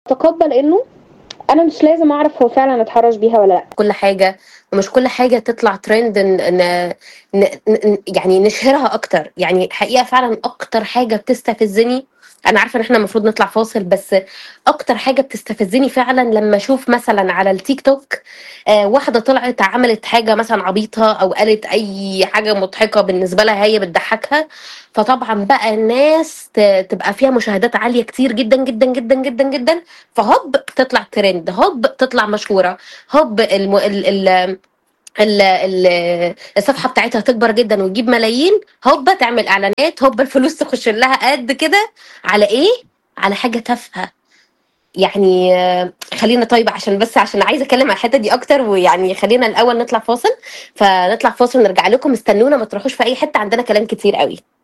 اتقبل انه انا مش لازم اعرف هو فعلا اتحرش بيها ولا لا كل حاجة ومش كل حاجة تطلع ترند ن... ن... ن... ن... يعني نشهرها أكتر يعني حقيقة فعلا أكتر حاجة بتستفزني أنا عارفة إن إحنا المفروض نطلع فاصل بس أكتر حاجة بتستفزني فعلا لما أشوف مثلا على التيك توك آه واحدة طلعت عملت حاجة مثلا عبيطة أو قالت أي حاجة مضحكة بالنسبة لها هي بتضحكها فطبعا بقى الناس ت- تبقى فيها مشاهدات عالية كتير جدا جدا جدا جدا جدا فهوب تطلع ترند هوب تطلع مشهورة هوب الم... ال... ال... ال... ال... الصفحة بتاعتها تكبر جدا وتجيب ملايين هوبا تعمل اعلانات هوبا الفلوس تخش لها قد كده على ايه على حاجة تافهة يعني آه، خلينا طيب عشان بس عشان عايزه اتكلم على الحته دي اكتر ويعني خلينا الاول نطلع فاصل فنطلع فاصل ونرجع لكم استنونا ما تروحوش في اي حته عندنا كلام كتير قوي